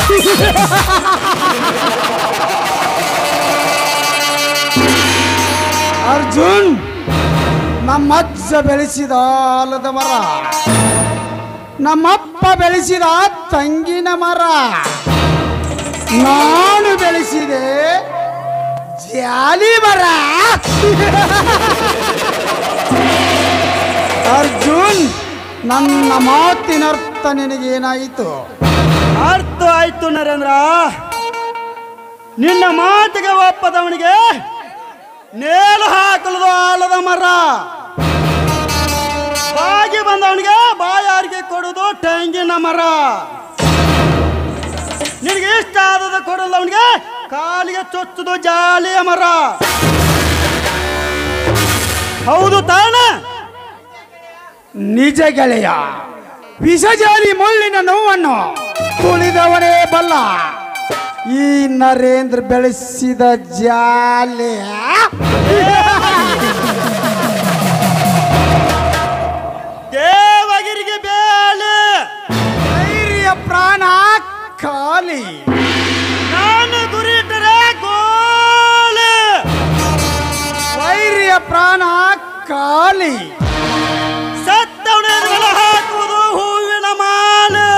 ಅರ್ಜುನ್ ನಮ್ಮ ಅಜ್ಜ ಬೆಳೆಸಿದ ಆಲದ ಮರ ನಮ್ಮಪ್ಪ ಬೆಳೆಸಿದ ತಂಗಿನ ಮರ ನಾನು ಬೆಳೆಸಿದೆ ಜಾಲಿ ಮರ ಅರ್ಜುನ್ ನನ್ನ ಮಾತಿನರ್ಥ ನಿನಗೇನಾಯಿತು ಅರ್ಥ ಆಯ್ತು ನರೇಂದ್ರ ನಿನ್ನ ಮಾತಿಗೆ ಒಪ್ಪದವನಿಗೆ ನೇಲು ಹಾಕಲದು ಆಲದ ಮರ ಬಾಗಿ ಬಂದವನಿಗೆ ಬಾಯಾರಿಗೆ ಕೊಡುದು ತೆಂಗಿನ ಮರ ನಿನಗೆ ಇಷ್ಟ ಆದದ ಕೊಡದವನಿಗೆ ಕಾಲಿಗೆ ಚೊಚ್ಚುದು ಜಾಲಿಯ ಮರ ಹೌದು ತಾನ ನಿಜ ಗೆಳೆಯ ವಿಷಜಾಲಿ ಮುಳ್ಳಿನ ನೋವನ್ನು ತುಳಿದವನೇ ಬಲ್ಲ ಈ ನರೇಂದ್ರ ಬೆಳೆಸಿದ ಜಾಲೆ ದೇವಗಿರಿಗೆ ಬೇಳೆ ಧೈರ್ಯ ಪ್ರಾಣ ಖಾಲಿ ನಾನು ಗುರಿಯಿಟ್ಟರೆ ಗೋಲೆ ವೈರ್ಯ ಪ್ರಾಣ ಖಾಲಿ ಸತ್ತವನೇ ನೆಲ ಹಾಕುವುದು ಹೂವಿನ ಮಾಲೆ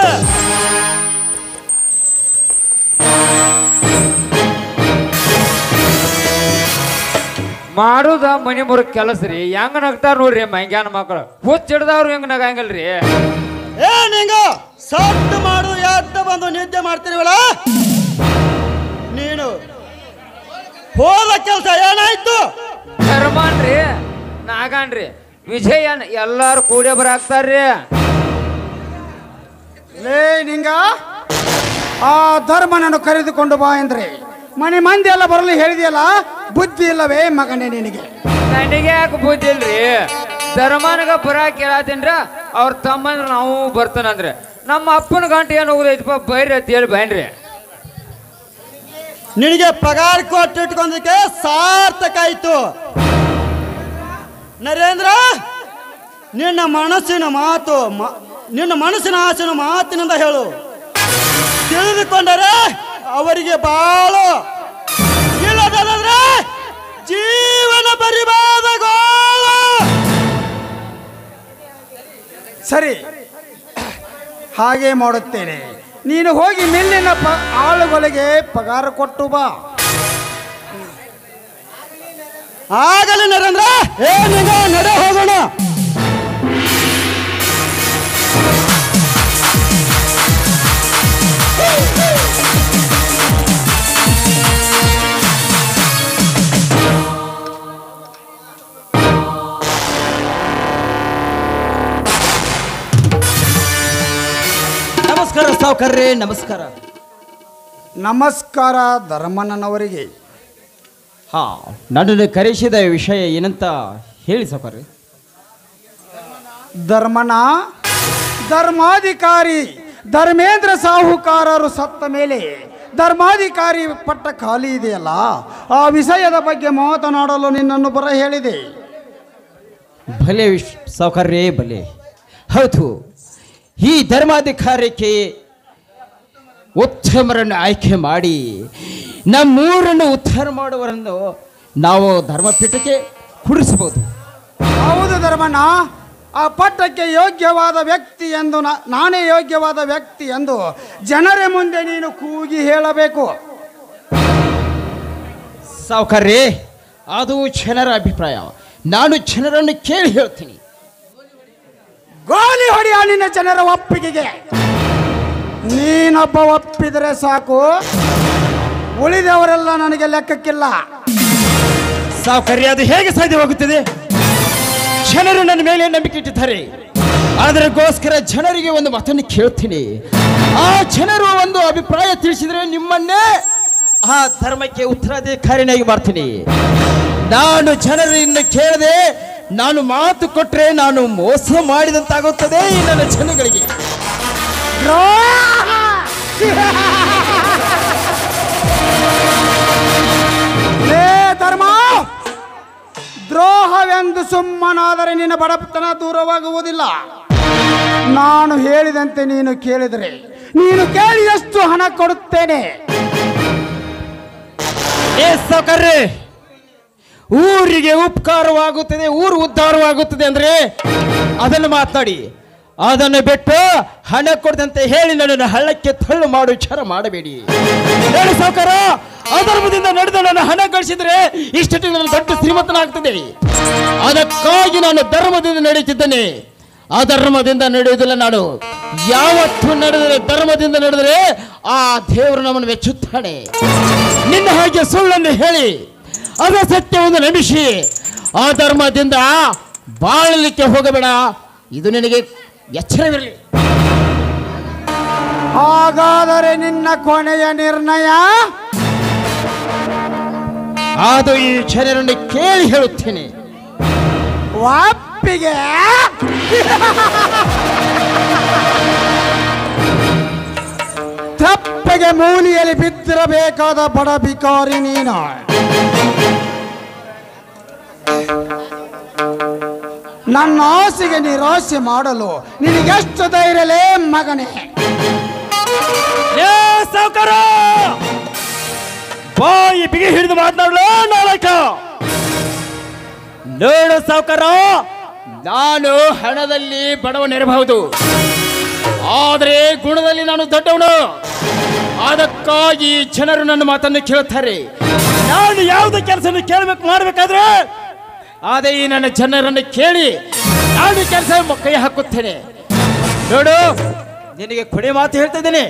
ಮಾಡುದ ಮನಿ ಮುರುಗ್ ಕೆಲಸ ರೀ ಹೆಂಗ ನಗ್ತಾರ ನೋಡ್ರಿ ಮಂಗ್ಯಾನ ಮಕ್ಕಳು ಹುಚ್ಚ ಹಿಡ್ದವ್ರು ಹೆಂಗ ನಗಂಗಿಲ್ರಿ ಏ ನಿಂಗ ಸತ್ತು ಮಾಡು ಎದ್ದ ಬಂದು ನಿದ್ದೆ ಮಾಡ್ತೀರಿವಳ ನೀನು ಹೋದ ಕೆಲಸ ಏನಾಯ್ತು ಧರ್ಮನ್ರಿ ನಾಗನ್ರಿ ವಿಜಯನ್ ಎಲ್ಲಾರು ಕೂಡಿ ಬರಾಕ್ತಾರ್ರಿ ಲೇ ನಿಂಗ ಆ ಧರ್ಮನನ್ನು ಕರೆದುಕೊಂಡು ಬಾ ಎಂದ್ರೆ ಮನೆ ಮಂದಿ ಎಲ್ಲ ಬರಲು ಹೇಳಿದೆಯಲ್ಲ ಬುದ್ಧಿ ಇಲ್ಲವೇ ಮಗನೇ ನಿನಗೆ ನನಗೆ ಯಾಕೆ ಬುದ್ಧಿ ಇಲ್ರಿ ಧರ್ಮನಗ ಬರಾಕ್ ಕೇಳತ್ತೀನ್ರ ಅವ್ರ ತಮ್ಮಂದ್ರ ನಾವು ಬರ್ತಾನಂದ್ರೆ ನಮ್ಮ ಅಪ್ಪನ ಗಂಟೆ ಏನು ಹೋಗುದೈತಪ್ಪ ಬೈರಿ ಅಂತ ಹೇಳಿ ಬೈನ್ರಿ ನಿನಗೆ ಪಗಾರ ಕೊಟ್ಟು ಇಟ್ಕೊಂಡಕ್ಕೆ ಸಾರ್ಥಕ ಆಯ್ತು ನರೇಂದ್ರ ನಿನ್ನ ಮನಸ್ಸಿನ ಮಾತು ಮ- ನಿನ್ನ ಮನಸ್ಸಿನ ಆಸೆನ ಮಾತಿನಿಂದ ಹೇಳು ತಿಳಿದುಕೊಂಡರೆ ಅವರಿಗೆ ಬಾಳು ಇಲ್ಲದಲ್ಲದ್ರೆ ಜೀವನ ಬರಿಬಾದ ಗೋಳು ಸರಿ ಹಾಗೆ ಮಾಡುತ್ತೇನೆ ನೀನು ಹೋಗಿ ಮಿಲ್ಲಿನ ಪ ಆಳುಗಳಿಗೆ ಪಗಾರ ಕೊಟ್ಟು ಬಾ ಆಗಲಿ ನರೇಂದ್ರ ಏ ನಿಂಗ ನಡೆ ಹೋಗೋಣ ನಮಸ್ಕಾರ ಸಾವುಕಾರ್ರೆ ನಮಸ್ಕಾರ ನಮಸ್ಕಾರ ಧರ್ಮಣ್ಣನವರಿಗೆ ಹಾ ನನ್ನನ್ನು ಕರೆಸಿದ ವಿಷಯ ಏನಂತ ಹೇಳಿ ಸಾವುಕಾರ್ರೆ ಧರ್ಮನ ಧರ್ಮಾಧಿಕಾರಿ ಧರ್ಮೇಂದ್ರ ಸಾಹುಕಾರರು ಸತ್ತ ಮೇಲೆ ಧರ್ಮಾಧಿಕಾರಿ ಪಟ್ಟ ಖಾಲಿ ಇದೆಯಲ್ಲ ಆ ವಿಷಯದ ಬಗ್ಗೆ ಮಾತನಾಡಲು ನಿನ್ನನ್ನು ಬರ ಹೇಳಿದೆ ಭಲೆ ವಿಶ್ ಸಾವುಕಾರ್ರೆ ಭಲೆ ಹೌದು ಈ ಧರ್ಮಾಧಿಕಾರಕ್ಕೆ ಉತ್ತಮರನ್ನು ಆಯ್ಕೆ ಮಾಡಿ ನಮ್ಮೂರನ್ನು ಉದ್ಧಾರ ಮಾಡುವರನ್ನು ನಾವು ಧರ್ಮಪೀಠಕ್ಕೆ ಕುಡಿಸಬಹುದು ಹೌದು ಧರ್ಮಣ್ಣ ಆ ಪಟ್ಟಕ್ಕೆ ಯೋಗ್ಯವಾದ ವ್ಯಕ್ತಿ ಎಂದು ನಾ- ನಾನೇ ಯೋಗ್ಯವಾದ ವ್ಯಕ್ತಿ ಎಂದು ಜನರ ಮುಂದೆ ನೀನು ಕೂಗಿ ಹೇಳಬೇಕು ಸಾವುಕಾರ್ರೆ ಅದು ಜನರ ಅಭಿಪ್ರಾಯ ನಾನು ಜನರನ್ನು ಕೇಳಿ ಹೇಳ್ತೀನಿ ಗೋಲಿ ಹೊಡೆಯ ನಿನ್ನ ಜನರ ಒಪ್ಪಿಗೆಗೆ ನೀನೊಬ್ಬ ಒಪ್ಪಿದರೆ ಸಾಕು ಉಳಿದವರೆಲ್ಲ ನನಗೆ ಲೆಕ್ಕಕ್ಕಿಲ್ಲ ಸಾವುಕಾರ್ಯ ಅದು ಹೇಗೆ ಸಾಧ್ಯವಾಗುತ್ತದೆ ಜನರು ನನ್ನ ಮೇಲೆ ನಂಬಿಕೆ ಇಟ್ಟಿದ್ದಾರೆ ಅದಕ್ಕೋಸ್ಕರ ಜನರಿಗೆ ಒಂದು ಮಾತನ್ನು ಕೇಳ್ತೀನಿ ಆ ಜನರು ಒಂದು ಅಭಿಪ್ರಾಯ ತಿಳಿಸಿದ್ರೆ ನಿಮ್ಮನ್ನೇ ಆ ಧರ್ಮಕ್ಕೆ ಉತ್ತರಾಧಿಕಾರಿನಾಗಿ ಮಾಡ್ತೀನಿ ನಾನು ಜನರನ್ನು ಕೇಳದೆ ನಾನು ಮಾತು ಕೊಟ್ಟರೆ ನಾನು ಮೋಸ ಮಾಡಿದಂತಾಗುತ್ತದೆ ಈ ನನ್ನ ಜನಗಳಿಗೆ ಲೇ ಧರ್ಮ ದ್ರೋಹವೆಂದು ಸುಮ್ಮನಾದರೆ ನಿನ್ನ ಬಡತನ ದೂರವಾಗುವುದಿಲ್ಲ ನಾನು ಹೇಳಿದಂತೆ ನೀನು ಕೇಳಿದರೆ ನೀನು ಕೇಳಿದಷ್ಟು ಹಣ ಕೊಡುತ್ತೇನೆ ಏ ಸಾವುಕಾರ್ರೆ ಊರಿಗೆ ಉಪಕಾರವಾಗುತ್ತದೆ ಊರು ಉದ್ಧಾರವಾಗುತ್ತದೆ ಅಂದ್ರೆ ಅದನ್ನು ಮಾತನಾಡಿ ಅದನ್ನು ಬಿಟ್ಟು ಹಣ ಕೊಡದಂತೆ ಹೇಳಿ ನನ್ನನ್ನು ಹಳ್ಳಕ್ಕೆ ತಳ್ಳು ಮಾಡು ವಿಚಾರ ಮಾಡಬೇಡಿ ಹೇಳಿ ಸಾವುಕಾರ ಅಧರ್ಮದಿಂದ ನಡೆದು ನಾನು ಹಣ ಗಳಿಸಿದ್ರೆ ಇಷ್ಟೊತ್ತಿಗೆ ನಾನು ದೊಡ್ಡ ಶ್ರೀಮಂತನಾಗ್ತದೆ ಅದಕ್ಕಾಗಿ ನಾನು ಧರ್ಮದಿಂದ ನಡೆಯುತ್ತಿದ್ದೇನೆ ಅಧರ್ಮದಿಂದ ನಡೆಯುವುದಿಲ್ಲ ನಾನು ಯಾವತ್ತು ನಡೆದರೆ ಧರ್ಮದಿಂದ ನಡೆದರೆ ಆ ದೇವರು ನಮ್ಮನ್ನು ಮೆಚ್ಚುತ್ತಾನೆ ನಿನ್ನ ಹಾಗೆ ಸುಳ್ಳನ್ನು ಹೇಳಿ ಅದ ಸತ್ಯವನ್ನು ನಂಬಿಸಿ ಆ ಧರ್ಮದಿಂದ ಬಾಳಲಿಕ್ಕೆ ಹೋಗಬೇಡ ಇದು ನಿನಗೆ ಎಚ್ಚರವಿರಲಿ ಹಾಗಾದರೆ ನಿನ್ನ ಕೊನೆಯ ನಿರ್ಣಯ ಅದು ಈ ಜನರನ್ನು ಕೇಳಿ ಹೇಳುತ್ತೇನೆ ಒಪ್ಪಿಗೆ ತಪ್ಪಗೆ ಮೂಲಿಯಲ್ಲಿ ಬಿದ್ದಿರಬೇಕಾದ ಬಡ ಬಿಕಾರಿ ನೀನು ನನ್ನ ಆಸೆಗೆ ನಿರಾಸೆ ಮಾಡಲು ನಿನಗೆಷ್ಟು ಧೈರ್ಯಲೇ ಮಗನೇ ಏ ಸಾವುಕಾರ ಬಾಯಿ ಬಿಗಿ ಹಿಡಿದು ಮಾತನಾಡಲು ನಾಳಕ ನೋಡು ಸಾವುಕಾರ ನಾನು ಹಣದಲ್ಲಿ ಬಡವನಿರಬಹುದು ಆದರೆ ಗುಣದಲ್ಲಿ ನಾನು ದೊಡ್ಡವನು ಅದಕ್ಕಾಗಿ ಜನರು ನನ್ನ ಮಾತನ್ನು ಕೇಳುತ್ತಾರೆ ನಾನು ಯಾವುದೇ ಕೆಲಸ ಕೇಳಬೇಕು ಮಾಡಬೇಕಾದ್ರೆ ಅದೇ ಈ ನನ್ನ ಜನರನ್ನು ಕೇಳಿ ನಾನು ಕೆಲಸ ಕೈ ಹಾಕುತ್ತೇನೆ ನೋಡು ನಿನಗೆ ಕೊಡೆ ಮಾತು ಹೇಳ್ತಾ ಇದ್ದೇನೆ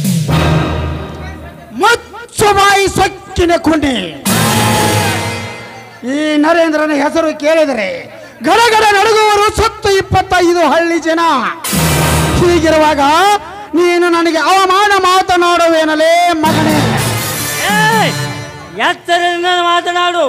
ಮುಚ್ಚು ಬಾಯಿ ಸೊಕ್ಕಿನ ಕುಂಡಿ ಈ ನರೇಂದ್ರನ ಹೆಸರು ಕೇಳಿದರೆ ಗಡಗಡ ನಡುಗುವರು ಸತ್ತು ಇಪ್ಪತ್ತೈದು ಹಳ್ಳಿ ಜನ ಹೀಗಿರುವಾಗ ನೀನು ನನಗೆ ಅವಮಾನ ಮಾತನಾಡುವೇನಲೇ ಮಗನೇ ಎತ್ತರದಿಂದ ಮಾತನಾಡು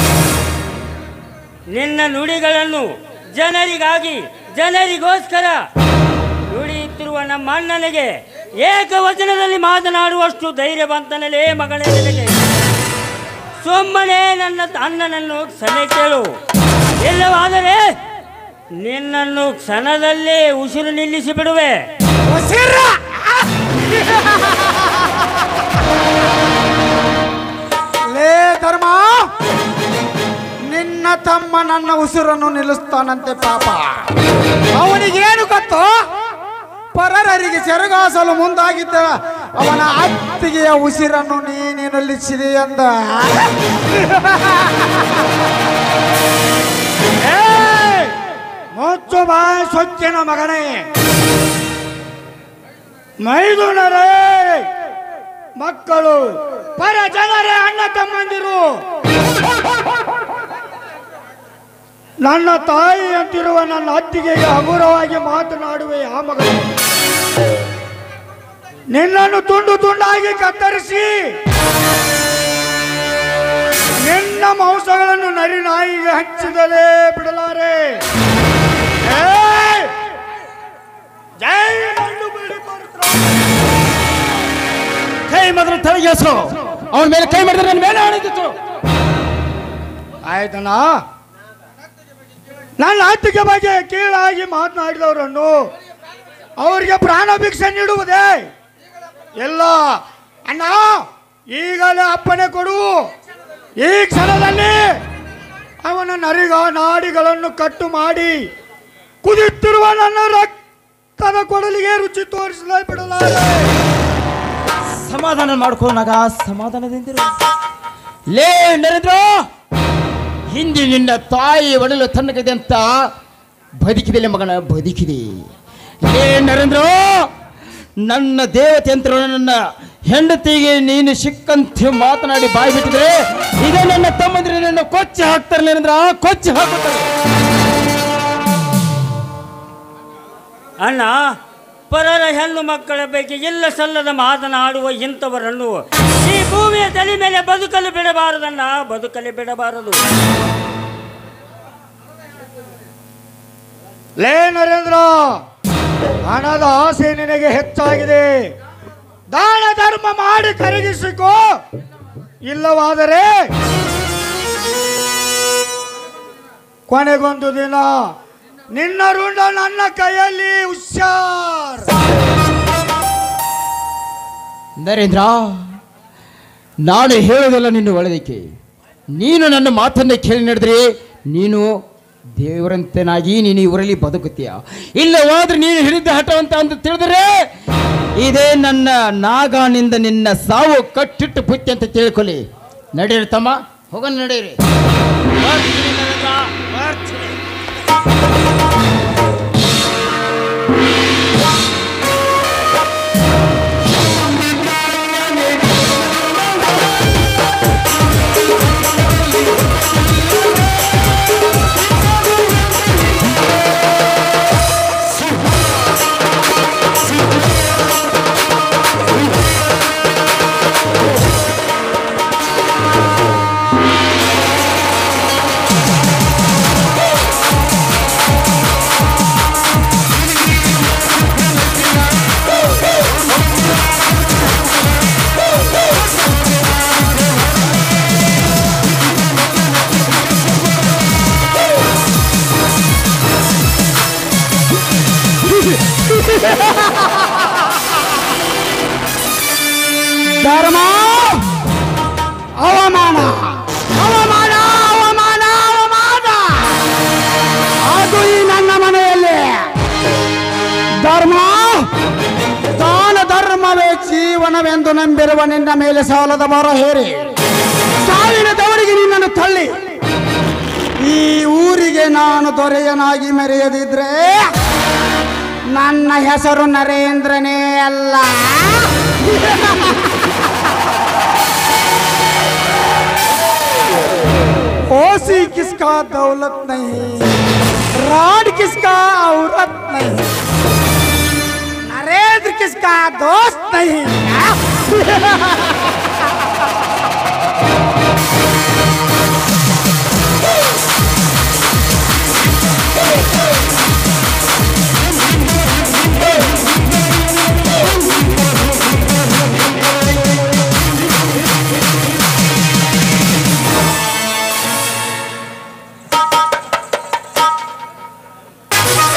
ನಿನ್ನ ನುಡಿಗಳನ್ನು ಜನರಿಗಾಗಿ ಜನರಿಗೋಸ್ಕರ ನುಡಿಯುತ್ತಿರುವ ನಮ್ಮ ಅಣ್ಣನಿಗೆ ಏಕವಚನದಲ್ಲಿ ಮಾತನಾಡುವಷ್ಟು ಧೈರ್ಯ ಬಂತನಲೇ ಮಗಳೇ ನಿನಗೆ ಸುಮ್ಮನೆ ನನ್ನ ಅಣ್ಣನನ್ನು ಕ್ಷಮೆ ಕೇಳು ಇಲ್ಲವಾದರೆ ನಿನ್ನನ್ನು ಕ್ಷಣದಲ್ಲೇ ಉಸಿರು ನಿಲ್ಲಿಸಿ ಬಿಡುವೆ ಉಸಿರ! ಲೇ ಧರ್ಮ ನಿನ್ನ ತಮ್ಮ ನನ್ನ ಉಸಿರನ್ನು ನಿಲ್ಲಿಸ್ತಾನಂತೆ ಪಾಪ ಅವನಿಗೇನು ಗೊತ್ತು ಪರರರಿಗೆ ಸೆರಗಾಸಲು ಮುಂದಾಗಿದ್ದ ಅವನ ಅತ್ತಿಗೆಯ ಉಸಿರನ್ನು ನೀನು ನಿಲ್ಲಿಸಿದೆ ಎಂದ ಮುಚ್ಚು ಬಾಯ್ ಸೊಚ್ಚಿನ ಮಗನೇ ಮೈದುನರೇ ಮಕ್ಕಳು ಪರ ಜನರೇ ಅಣ್ಣ ತಮ್ಮಂದಿರು ನನ್ನ ತಾಯಿ ಅಂತಿರುವ ನನ್ನ ಅತ್ತಿಗೆಗೆ ಹಗುರವಾಗಿ ಮಾತನಾಡುವೆ ಆ ಮಗಳು ನಿನ್ನನ್ನು ತುಂಡು ತುಂಡಾಗಿ ಕತ್ತರಿಸಿ ನಿನ್ನ ಮಾಂಸಗಳನ್ನು ನರಿ ನಾಯಿಗೆ ಹಚ್ಚಿದಲೇ ಬಿಡಲಾರೆ ಏಯ್! ಜೈ ಮಂಡು ಬಿಡಿ ಪರಶುರಾಮ. ಕೈ ಮಾತ್ರ ತಲೆಗೆ ಹೆಸರು ಅವನ ಮೇಲೆ ಕೈ ಮಾಡಿದ್ರೆ ನನ್ನ ಮೇಲೆ ಆಣಿದಿತ್ತು ಆಯ್ತಣ್ಣ ನನ್ನ ಅತ್ತಿಗೆ ಬಗ್ಗೆ ಕೀಳಾಗಿ ಮಾತನಾಡಿದವರನ್ನು ಅವರಿಗೆ ಪ್ರಾಣ ಭಿಕ್ಷೆ ನೀಡುವುದೇ ಎಲ್ಲ ಅಣ್ಣ ಈಗಲೇ ಅಪ್ಪಣೆ ಕೊಡು ಈ ಕ್ಷಣದಲ್ಲಿ ಅವನ ನರಿಗ ನಾಡಿಗಳನ್ನು ಕಟ್ಟು ಮಾಡಿ ಕುದಿಯುತ್ತಿರುವ ನನ್ನ ರಕ್ತದ ಕೊಡಲಿಗೆ ರುಚಿ ತೋರಿಸಲೇ ಬಿಡಲಾರೆ ಸಮಾಧಾನ ಮಾಡ್ಕೊಂಡಾಗ ಸಮಾಧಾನದಿಂದಿರು ಲೇ ನರೇಂದ್ರ ಹಿಂದೆ ನಿನ್ನ ತಾಯಿ ಒಡಲು ತನ್ನಗಿದೆ ಅಂತ ಬದುಕಿದೆ ಮಗನ ಬದುಕಿದೆ ಲೇ ನರೇಂದ್ರ ನನ್ನ ದೇವತೆ ಅಂತ ನನ್ನ ಹೆಂಡತಿಗೆ ನೀನು ಸಿಕ್ಕಂತೆ ಮಾತನಾಡಿ ಬಾಯಿ ಬಿಟ್ಟಿದ್ರೆ ಇದೇ ನನ್ನ ತಮ್ಮಂದ್ರೆ ನನ್ನ ಕೊಚ್ಚಿ ಹಾಕ್ತಾರೆ ನರೇಂದ್ರ ಕೊಚ್ಚಿ ಹಾಕುತ್ತಾರೆ ಅಣ್ಣ ಪರರ ಹೆಣ್ಣು ಮಕ್ಕಳ ಬಗ್ಗೆ ಇಲ್ಲ ಸಲ್ಲದ ಮಾತನಾಡುವ ಇಂಥವರನ್ನು ಈ ಭೂಮಿಯ ತಲೆ ಮೇಲೆ ಬದುಕಲು ಬಿಡಬಾರದಣ್ಣ ಬದುಕಲು ಬಿಡಬಾರದು ಲೇ ನರೇಂದ್ರ ಹಣದ ಆಸೆ ನಿನಗೆ ಹೆಚ್ಚಾಗಿದೆ ದಾನ ಧರ್ಮ ಮಾಡಿ ಕರಗಿಸಿಕೋ ಇಲ್ಲವಾದರೆ ಕೊನೆಗೊಂದು ದಿನ ನಿನ್ನ ರುಂಡ ನನ್ನ ಕೈಯಲ್ಲಿ ಹುಷಾರ್ ನರೇಂದ್ರ ನಾನು ಹೇಳೋದಲ್ಲ ನಿನ್ನ ಒಳ್ಳೆದಕ್ಕೆ ನೀನು ನನ್ನ ಮಾತನ್ನು ಕೇಳಿ ನಡೆದ್ರೆ ನೀನು ದೇವರಂತೆನಾಗಿ ನೀನು ಇವರಲ್ಲಿ ಬದುಕುತ್ತೀಯ ಇಲ್ಲವಾದ್ರೆ ನೀನು ಹಿಡಿದ ಹಠವಂತ ಅಂತ ತಿಳಿದರೆ ಇದೇ ನನ್ನ ನಾಗಾನಿಂದ ನಿನ್ನ ಸಾವು ಕಟ್ಟಿಟ್ಟು ಪುತ್ತಿ ಅಂತ ತಿಳ್ಕೊಳ್ಳಿ ನಡೀರಿ ತಮ್ಮ ಹೋಗೋಣ ನಡೀರಿ ಬರ್ತೀನಿ ನರೇಂದ್ರ, ಬರ್ತೀನಿ. ಧರ್ಮ ಅವಮಾನ ಅವಮಾನ ಅವಮಾನ ಅವಮಾನ ಅದು ಈ ನನ್ನ ಮನೆಯಲ್ಲಿ ಧರ್ಮ ದಾನ ಧರ್ಮವೇ ಜೀವನವೆಂದು ನಂಬಿರುವ ನಿನ್ನ ಮೇಲೆ ಸಾಲದ ಬರ ಹೇರಿ ಸಾವಿನ ದವರಿಗೆ ನಿನ್ನನ್ನು ತಳ್ಳಿ ಈ ಊರಿಗೆ ನಾನು ದೊರೆಯನಾಗಿ ಮೆರೆಯದಿದ್ರೆ ನನ್ನ ಹೆಸರು ನರೇಂದ್ರನೇ ಅಲ್ಲ ओसी किसका दौलत नहीं राड किसका औरत नहीं नरेंद्र किसका दोस्त नहीं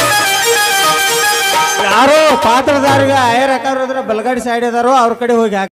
ಯಾರೋ ಪಾತ್ರದಾರಿಗೆ ಐರ್ ಹಾಕೋದ್ರ ಬಲಗಡೆ ಸೈಡ್ ಇದಾರೋ ಅವ್ರ ಕಡೆ ಹೋಗಿ ಹಾಕ್